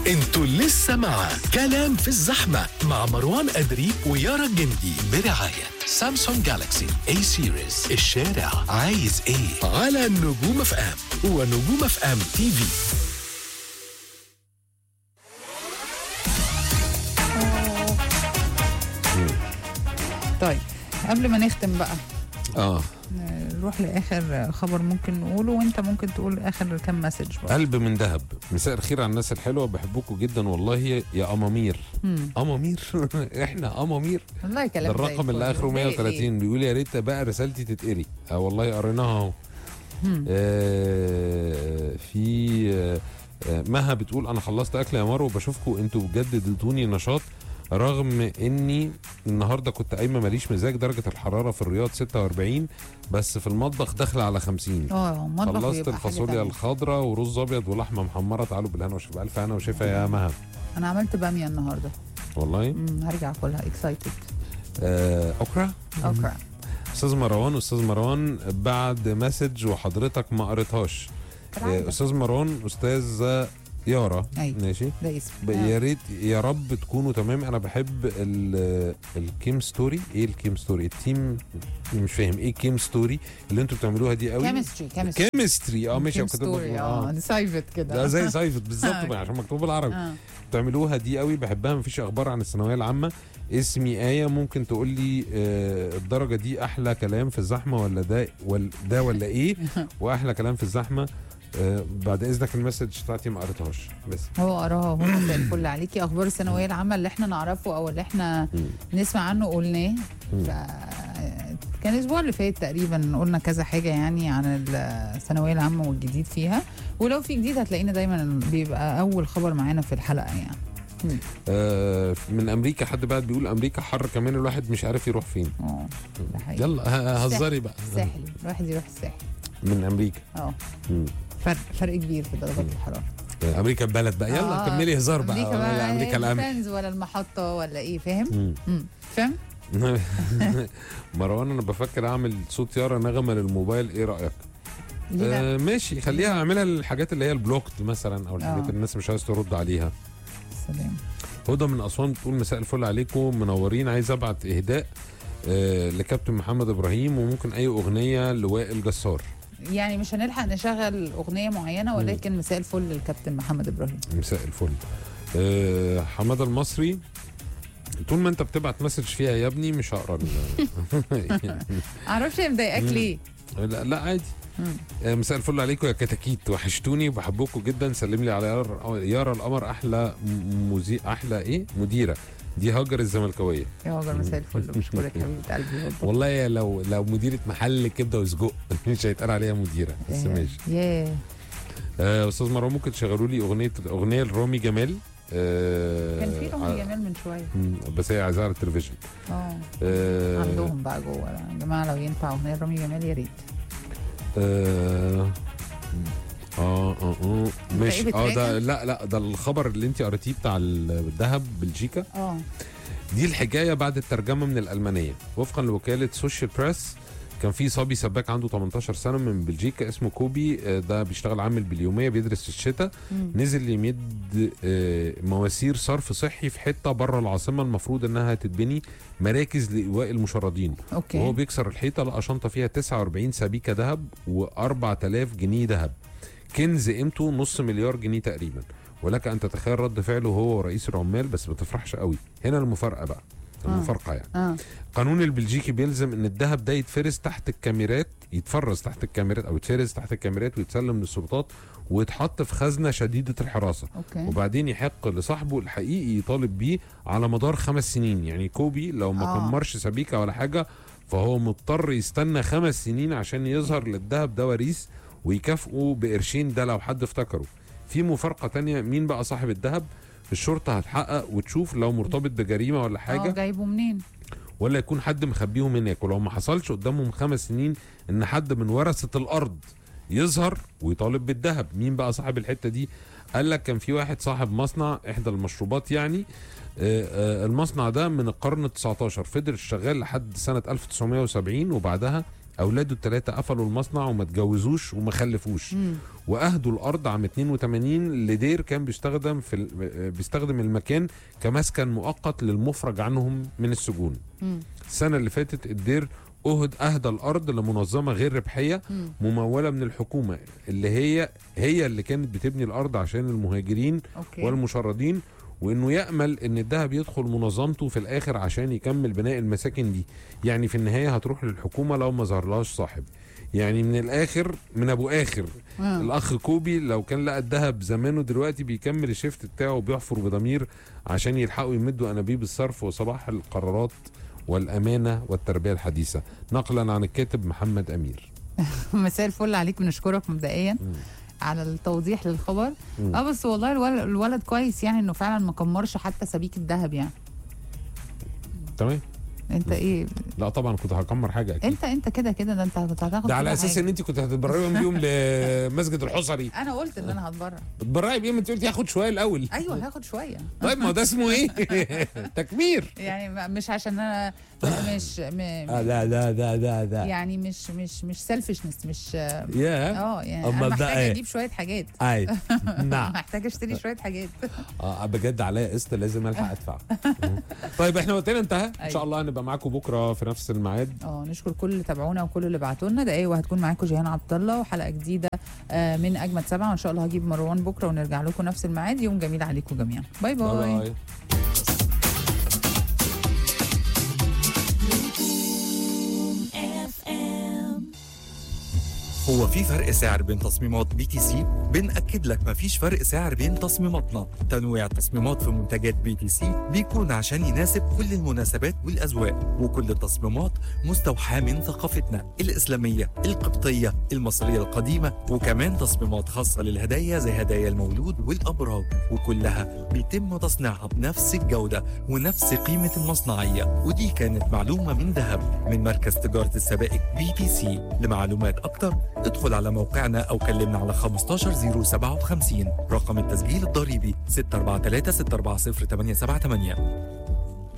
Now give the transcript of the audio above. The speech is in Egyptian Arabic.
انتوا لسه مع كلام في الزحمة مع مروان أدري ويارا الجندي برعاية سامسونج جالاكسي اي سيريز الشارع عايز ايه على نجوم اف ام ونجوم اف ام تي في طيب قبل ما نختم بقى اه نروح لاخر خبر ممكن نقوله وانت ممكن تقول اخر كام مسج بقى قلب من ذهب مساء الخير على الناس الحلوه بحبكم جدا والله يا امامير مم. امامير احنا امامير والله ده كلام زي الرقم اللي الفل. اخره ليه 130 بيقول يا ريت بقى رسالتي تتقري اه والله قريناها اهو مم. آه في آه آه، مها بتقول انا خلصت اكل يا مارو وبشوفكم انتوا بجد اديتوني نشاط رغم اني النهارده كنت قايمه ماليش مزاج درجه الحراره في الرياض 46 بس في المطبخ داخله على 50 اه مطبخ خلصت ويبقى حاجة الفاصوليا تانية. الخضراء ورز ابيض ولحمه محمره تعالوا بالهنا والشفا الف هنا وشفا يا مها انا عملت باميه النهارده والله مم. هرجع اكلها اكسايتد آه اوكرا اوكي استاذ مروان استاذ مروان بعد مسج وحضرتك ما قريتهاش آه، استاذ مروان استاذ يارا أيوة. ماشي ده اسم ب- يا ريت يا رب تكونوا تمام انا بحب ال- الكيم ستوري ايه الكيم ستوري التيم مش فاهم ايه الكيم ستوري اللي انتوا بتعملوها دي قوي كيمستري كيمستري كيمستري اه ماشي كيم ستوري اه دي سايفت كده ده زي سايفت بالظبط آه. بقى عشان مكتوب بالعربي اه بتعملوها دي قوي بحبها مفيش اخبار عن الثانويه العامه اسمي آية ممكن تقول لي آه الدرجة دي أحلى كلام في الزحمة ولا ده ولا ده ولا إيه وأحلى كلام في الزحمة آه بعد إذنك المسج بتاعتي ما قريتهاش بس هو قراها هو زي الفل عليكي اخبار الثانويه العامه اللي احنا نعرفه او اللي احنا مم. نسمع عنه قلناه مم. ف كان الاسبوع اللي فات تقريبا قلنا كذا حاجه يعني عن الثانويه العامه والجديد فيها ولو في جديد هتلاقينا دايما بيبقى اول خبر معانا في الحلقه يعني آه من أمريكا حد بعد بيقول أمريكا حر كمان الواحد مش عارف يروح فين اه ده حقيقي يلا ه- هزري بقى الساحل الواحد يروح الساحل من أمريكا اه مم. فرق فرق كبير في درجات الحراره آه، أمريكا البلد بقى يلا آه، كملي هزار بقى امريكا ولا بقى أمريكا القمح الفانز ولا المحطه ولا ايه فاهم؟ مم. مم. فاهم؟ مروان أنا بفكر أعمل صوت يارا نغمة للموبايل إيه رأيك؟ ليه لا؟ آه ماشي خليها اعملها للحاجات اللي هي البلوكت مثلا او الحاجات آه. اللي الناس مش عايز ترد عليها سلام هدى من اسوان بتقول مساء الفل عليكم منورين عايز ابعت اهداء آه لكابتن محمد ابراهيم وممكن اي اغنيه لوائل جسار يعني مش هنلحق نشغل اغنيه معينه ولكن مساء الفل للكابتن محمد ابراهيم مساء الفل آه حماده المصري طول ما انت بتبعت مسج فيها يا ابني مش هقرا ال- معرفش هي مضايقاك مم. ليه لا, لا عادي مم. آه، مساء الفل عليكم يا كتاكيت وحشتوني وبحبكم جدا سلم لي على يارا يارا القمر احلى مذيع احلى ايه مديره دي هاجر الزملكاويه يا هاجر مساء الفل بشكرك حبيبه قلبي والله. والله يا لو لو مديره محل كبده وسجق مش هيتقال عليها مديره بس ياه. ماشي ياه آه استاذ مروان ممكن تشغلوا لي اغنيه اغنيه لرامي جمال آه كان في ع- رامي جمال من شويه مم، بس هي عايزاها على التلفزيون اه آه عندهم بقى جوه يا جماعه لو ينفع اغنيه رامي جمال يا ريت اه اه اه اه ماشي إيه اه ده بتراجع؟ لا لا ده الخبر اللي انت قريتيه بتاع الذهب بلجيكا اه دي الحكايه بعد الترجمه من الالمانيه وفقا لوكاله سوشيال بريس كان في صبي سباك عنده 18 سنه من بلجيكا اسمه كوبي آه، ده بيشتغل عامل باليوميه بيدرس في الشتاء مم. نزل يمد آه، مواسير صرف صحي في حته بره العاصمه المفروض انها تتبني مراكز لايواء المشردين وهو اوكي بيكسر الحيطه لقى شنطه فيها 49 سبيكه ذهب و4000 جنيه ذهب كنز قيمته نص مليار جنيه تقريبا ولك ان تتخيل رد فعله هو ورئيس العمال بس ما تفرحش قوي هنا المفارقه بقى المفارقه يعني اه القانون البلجيكي بيلزم ان الذهب ده يتفرز تحت الكاميرات يتفرز تحت الكاميرات او يتفرز تحت الكاميرات ويتسلم للسلطات ويتحط في خزنه شديده الحراسه اوكي وبعدين يحق لصاحبه الحقيقي يطالب بيه على مدار خمس سنين يعني كوبي لو ما آه. كمرش سبيكه ولا حاجه فهو مضطر يستنى خمس سنين عشان يظهر للذهب ده وريث ويكافئه بقرشين ده لو حد افتكره في مفارقه تانية مين بقى صاحب الذهب الشرطه هتحقق وتشوف لو مرتبط بجريمه ولا اه حاجه جايبه منين ولا يكون حد مخبيهم هناك ولو ما حصلش قدامهم خمس سنين ان حد من ورثه الارض يظهر ويطالب بالذهب مين بقى صاحب الحته دي قال لك كان في واحد صاحب مصنع احدى المشروبات يعني آه، آه، المصنع ده من القرن ال 19 فضل شغال لحد سنه 1970 وبعدها اولاده الثلاثه قفلوا المصنع وما اتجوزوش وما خلفوش مم. واهدوا الارض عام 82 لدير كان بيستخدم في ال- بيستخدم المكان كمسكن مؤقت للمفرج عنهم من السجون مم. السنه اللي فاتت الدير أهد أهدى الأرض لمنظمة غير ربحية مم. ممولة من الحكومة اللي هي هي اللي كانت بتبني الأرض عشان المهاجرين اوكي والمشردين وانه يامل ان الذهب يدخل منظمته في الاخر عشان يكمل بناء المساكن دي يعني في النهايه هتروح للحكومه لو ما ظهرلهاش صاحب يعني من الاخر من ابو اخر آه. الاخ كوبي لو كان لقى الذهب زمانه دلوقتي بيكمل الشيفت بتاعه وبيحفر بضمير عشان يلحقوا يمدوا انابيب الصرف وصباح القرارات والامانه والتربيه الحديثه نقلا عن الكاتب محمد امير مساء الفل عليك بنشكرك مبدئيا مم. على التوضيح للخبر مم. اه بس والله الولد, الولد كويس يعني انه فعلا ما كمرش حتى سبيك الذهب يعني تمام انت ايه لا طبعا كنت هكمر حاجه اكيد انت انت كده كده ده انت كنت هتاخد ده على كل اساس حاجة. ان انت كنت هتتبرعي بيهم لمسجد الحصري انا قلت ان انا هتبرع بتبرعي بيهم انت قلتي هاخد شويه الاول ايوه هاخد شويه طيب ما هو ده اسمه ايه تكمير يعني ما- مش عشان انا مش م... لا لا لا لا لا يعني مش مش مش سيلفشنس مش يا اه يعني أمال انا ده محتاجه إيه؟ اجيب شويه حاجات اي نعم محتاجه اشتري شويه حاجات اه بجد عليا قسط لازم الحق ادفع طيب احنا وقتنا انتهى ان أيوة. شاء الله هنبقى معاكم بكره في نفس الميعاد اه نشكر كل اللي تابعونا وكل اللي بعتوا لنا دقايق وهتكون معاكم جيهان عبد الله وحلقه جديده آه، من اجمد سبعه وان شاء الله هجيب مروان بكره ونرجع لكم نفس الميعاد يوم جميل عليكم جميعا باي باي, باي. باي هو في فرق سعر بين تصميمات بي تي سي؟ بنأكد لك مفيش فرق سعر بين تصميماتنا، تنويع التصميمات في منتجات بي تي سي بيكون عشان يناسب كل المناسبات والأذواق، وكل التصميمات مستوحاة من ثقافتنا الإسلامية، القبطية، المصرية القديمة، وكمان تصميمات خاصة للهدايا زي هدايا المولود والأبراج، وكلها بيتم تصنيعها بنفس الجودة ونفس قيمة المصنعية، ودي كانت معلومة من ذهب من مركز تجارة السبائك بي تي سي، لمعلومات أكتر ادخل على موقعنا او كلمنا على 15057 رقم التسجيل الضريبي 643 640 878